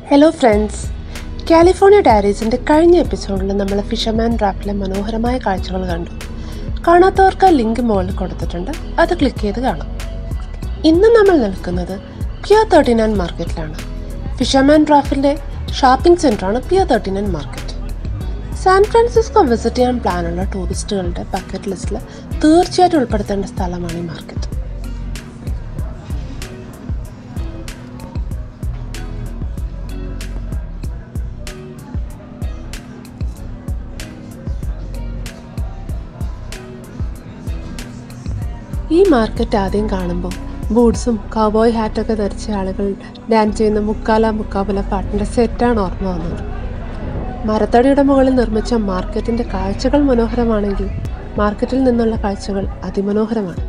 Hello friends California ഡയറീസിൻ്റെ കഴിഞ്ഞ എപ്പിസോഡിൽ നമ്മൾ ഫിഷർമാൻ ഡ്രാഫ്റ്റിലെ മനോഹരമായ കാഴ്ചകൾ കണ്ടു കാണാത്തവർക്ക് ആ ലിങ്ക് മുകളിൽ കൊടുത്തിട്ടുണ്ട് അത് ക്ലിക്ക് ചെയ്ത് കാണാം ഇന്ന് നമ്മൾ നിൽക്കുന്നത് പിയർ തേർട്ടി നയൻ മാർക്കറ്റിലാണ് ഫിഷർമാൻ ഡ്രാഫ്റ്റിൻ്റെ ഷോപ്പിംഗ് സെൻ്ററാണ് pier thirty nine market San Francisco visit ചെയ്യാൻ പ്ലാനുള്ള ടൂറിസ്റ്റുകളുടെ ബക്കറ്റ് ലിസ്റ്റിൽ തീർച്ചയായിട്ടും ഉൾപ്പെടുത്തേണ്ട സ്ഥലമാണ് ഈ മാർക്കറ്റ് ഈ മാർക്കറ്റ് ആദ്യം കാണുമ്പോൾ ബൂട്ട്സും കവബോയ് ഹാറ്റൊക്കെ ധരിച്ച ആളുകൾ ഡാൻസ് ചെയ്യുന്ന മുക്കാല മുക്കാബല പാട്ടിൻ്റെ സെറ്റാണ് ഓർമ്മ വന്നത് മരത്തടിയുടെ മുകളിൽ നിർമ്മിച്ച മാർക്കറ്റിൻ്റെ കാഴ്ചകൾ മനോഹരമാണെങ്കിൽ മാർക്കറ്റിൽ നിന്നുള്ള കാഴ്ചകൾ അതിമനോഹരമാണ്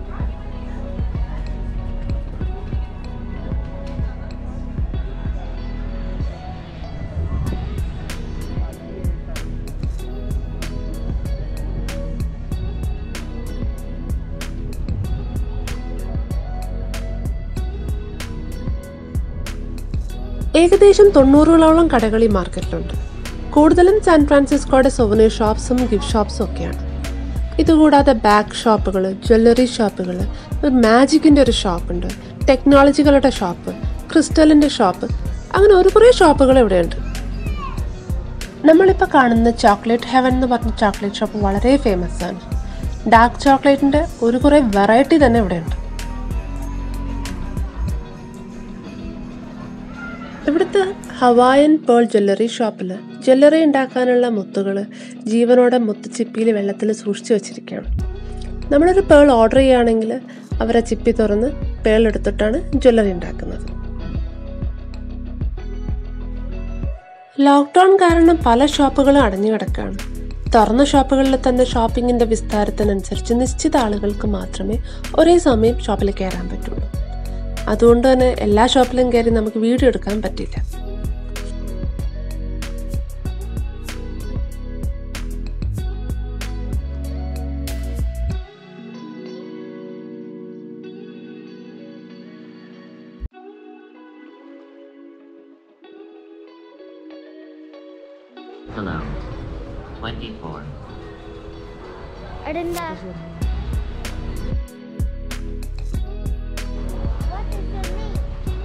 ഏകദേശം തൊണ്ണൂറുകളോളം കടകൾ ഈ മാർക്കറ്റിലുണ്ട് കൂടുതലും സാൻ ഫ്രാൻസിസ്കോയുടെ സൊവനീർ ഷോപ്സും ഗിഫ്റ്റ് ഷോപ്സും ഒക്കെയാണ് ഇതുകൂടാതെ ബാഗ് ഷോപ്പുകൾ ജ്വല്ലറി ഷോപ്പുകൾ ഒരു മാജിക്കിൻ്റെ ഒരു ഷോപ്പുണ്ട് ടെക്നോളജികളുടെ ഷോപ്പ് ക്രിസ്റ്റലിൻ്റെ ഷോപ്പ് അങ്ങനെ ഒരു കുറേ ഷോപ്പുകൾ ഇവിടെയുണ്ട് നമ്മളിപ്പോൾ കാണുന്ന ചോക്ലേറ്റ് ഹെവൻ എന്ന് പറഞ്ഞ ചോക്ലേറ്റ് ഷോപ്പ് വളരെ ഫേമസ് ആണ് ഡാർക്ക് ചോക്ലേറ്റിൻ്റെ ഒരു കുറേ വെറൈറ്റി തന്നെ ഇവിടെയുണ്ട് ഇവിടുത്തെ ഹവായൻ പേൾ ജ്വല്ലറി ഷോപ്പിൽ ജ്വല്ലറി ഉണ്ടാക്കാനുള്ള മുത്തുകൾ ജീവനോടെ മുത്തുച്ചിപ്പിയിൽ വെള്ളത്തിൽ സൂക്ഷിച്ചു വെച്ചിരിക്കുകയാണ് നമ്മളൊരു പേൾ ഓർഡർ ചെയ്യുകയാണെങ്കിൽ അവരെ ചിപ്പി തുറന്ന് പേൾ എടുത്തിട്ടാണ് ജ്വല്ലറി ഉണ്ടാക്കുന്നത് ലോക്ക്ഡൗൺ കാരണം പല ഷോപ്പുകളും അടഞ്ഞു കിടക്കുകയാണ് തുറന്ന ഷോപ്പുകളിൽ തന്നെ ഷോപ്പിങ്ങിന്റെ വിസ്താരത്തിനനുസരിച്ച് നിശ്ചിത ആളുകൾക്ക് മാത്രമേ ഒരേ സമയം ഷോപ്പിൽ കയറാൻ പറ്റുള്ളൂ അതുകൊണ്ട് തന്നെ എല്ലാ ഷോപ്പിലും കയറി നമുക്ക് വീഡിയോ എടുക്കാൻ പറ്റില്ല Hello. 24. Arinda. What is your name?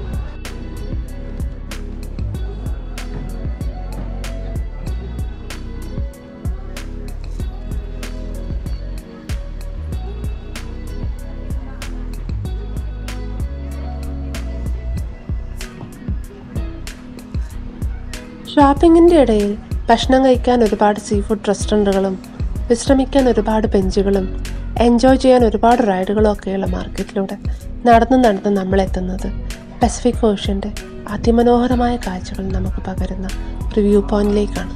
ഷോപ്പിങ്ങിന്റെ ഇടയിൽ ഭക്ഷണം കഴിക്കാൻ ഒരുപാട് സീ ഫുഡ് റെസ്റ്റോറൻറ്റുകളും വിശ്രമിക്കാൻ ഒരുപാട് ബെഞ്ചുകളും എൻജോയ് ചെയ്യാൻ ഒരുപാട് റൈഡുകളും ഒക്കെയുള്ള മാർക്കറ്റിലൂടെ നടന്ന് നടന്ന് നമ്മൾ എത്തുന്നത് പസഫിക് ഓഷ്യൻ്റെ അതിമനോഹരമായ കാഴ്ചകൾ നമുക്ക് പകരുന്ന ഒരു വ്യൂ പോയിന്റിലേക്കാണ്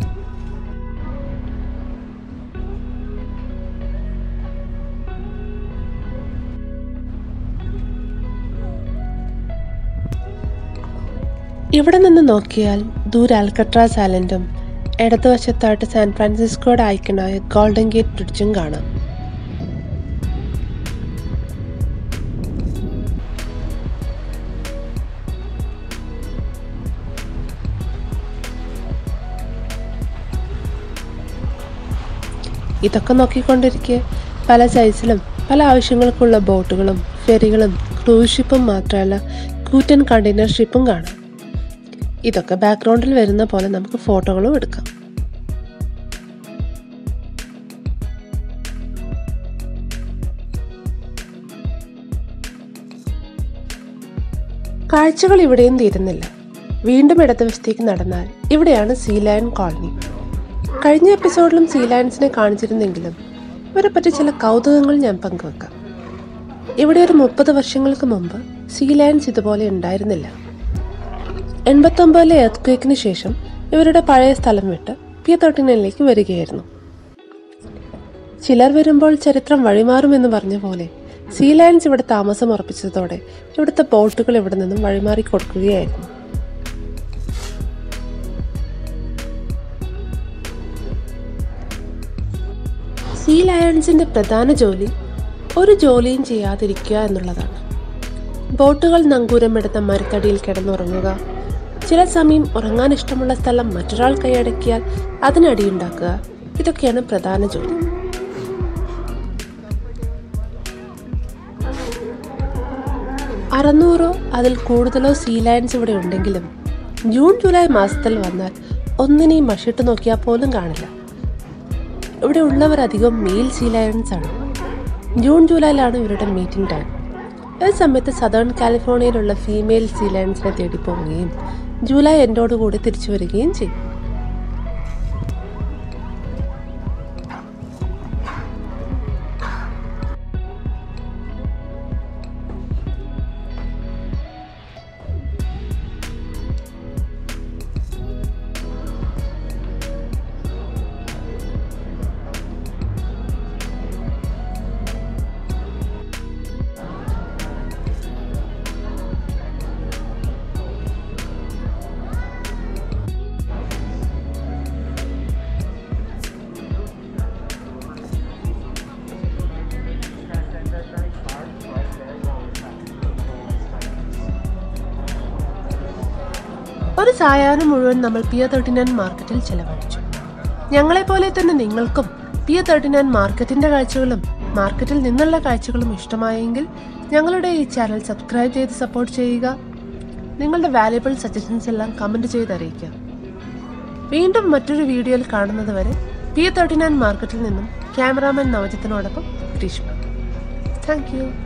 ഇവിടെ നിന്ന് നോക്കിയാൽ ദൂരെ അൽക്കട്രാസ് ഐലൻഡും ഇടതുവശത്തായിട്ട് സാൻ ഫ്രാൻസിസ്കോയുടെ ഐക്കണായ ഗോൾഡൻ ഗേറ്റ് ബ്രിഡ്ജും കാണാം ഇതൊക്കെ നോക്കിക്കൊണ്ടിരിക്കെ പല സൈസിലും പല ആവശ്യങ്ങൾക്കുള്ള ബോട്ടുകളും ഫെറികളും ക്രൂസ് ഷിപ്പും മാത്രമല്ല കൂറ്റൻ കണ്ടെയ്നർ ഷിപ്പും കാണാം ഇതൊക്കെ ബാക്ക്ഗ്രൗണ്ടിൽ വരുന്ന പോലെ നമുക്ക് ഫോട്ടോകളും എടുക്കാം കാഴ്ചകൾ ഇവിടെയും തീരുന്നില്ല വീണ്ടും ഇടതുവശത്തേക്ക് നടന്നാൽ ഇവിടെയാണ് സീ ലയൺ കോളനി കഴിഞ്ഞ എപ്പിസോഡിലും സീ ലയൺസിനെ കാണിച്ചിരുന്നെങ്കിലും ഇവരെ പറ്റി ചില കൗതുകങ്ങൾ ഞാൻ പങ്കുവെക്കാം ഇവിടെ ഒരു മുപ്പത് വർഷങ്ങൾക്ക് മുമ്പ് സീ ലയൺസ് ഇതുപോലെ ഉണ്ടായിരുന്നില്ല എൺപത്തൊമ്പതിലെ എർത്ത് ക്വേക്കിന് ശേഷം ഇവരുടെ പഴയ സ്ഥലം വിട്ട് പി തേർട്ടിനയിലേക്ക് വരികയായിരുന്നു ചിലർ വരുമ്പോൾ ചരിത്രം വഴിമാറുമെന്ന് പറഞ്ഞ പോലെ സീ ലയൺസ് ഇവിടെ താമസം ഉറപ്പിച്ചതോടെ ഇവിടുത്തെ ബോട്ടുകൾ ഇവിടെ നിന്നും വഴിമാറി കൊടുക്കുകയായിരുന്നു സീ ലയൺസിന്റെ പ്രധാന ജോലി ഒരു ജോലിയും ചെയ്യാതിരിക്കുക എന്നുള്ളതാണ് ബോട്ടുകൾ നങ്കൂരമെടുത്ത മരത്തടിയിൽ കിടന്നുറങ്ങുക ചില സമയം ഉറങ്ങാൻ ഇഷ്ടമുള്ള സ്ഥലം മറ്റൊരാൾ കൈയടക്കിയാൽ അതിനടിയുണ്ടാക്കുക ഇതൊക്കെയാണ് പ്രധാന ജോലി അറുന്നൂറോ അതിൽ കൂടുതലോ സീ ലയൺസ് ഇവിടെ ഉണ്ടെങ്കിലും ജൂൺ ജൂലൈ മാസത്തിൽ വന്നാൽ ഒന്നിനെയും മഷിട്ട് നോക്കിയാൽ പോലും കാണില്ല ഇവിടെ ഉള്ളവർ അധികം മെയിൽ സീ ലയൺസ് ആണ് ജൂൺ ജൂലൈയിലാണ് ഇവരുടെ മീറ്റിംഗ് ടൈം ഈ സമയത്ത് സദേൺ കാലിഫോർണിയയിലുള്ള ഫീമെയിൽ സീ ലയൺസിനെ തേടി പോവുകയും ജൂലൈ എൻഡോടുകൂടി തിരിച്ചു വരികയും ചെയ്യും ഒരു സായാഹ്നം മുഴുവൻ നമ്മൾ പിയ തേർട്ടി നയൻ മാർക്കറ്റിൽ ചെലവഴിച്ചു ഞങ്ങളെപ്പോലെ തന്നെ നിങ്ങൾക്കും പിയ തേർട്ടി നയൻ മാർക്കറ്റിന്റെ കാഴ്ചകളും മാർക്കറ്റിൽ നിന്നുള്ള കാഴ്ചകളും ഇഷ്ടമായെങ്കിൽ ഞങ്ങളുടെ ഈ ചാനൽ സബ്സ്ക്രൈബ് ചെയ്ത് സപ്പോർട്ട് ചെയ്യുക നിങ്ങളുടെ വാല്യുബിൾ സജഷൻസ് എല്ലാം കമൻറ്റ് ചെയ്ത് അറിയിക്കുക വീണ്ടും മറ്റൊരു വീഡിയോയിൽ കാണുന്നത് വരെ പി തേർട്ടി നയൻ മാർക്കറ്റിൽ നിന്നും ക്യാമറാമാൻ നവജിത്തിനോടൊപ്പം ഗ്രീഷ്മ താങ്ക് യു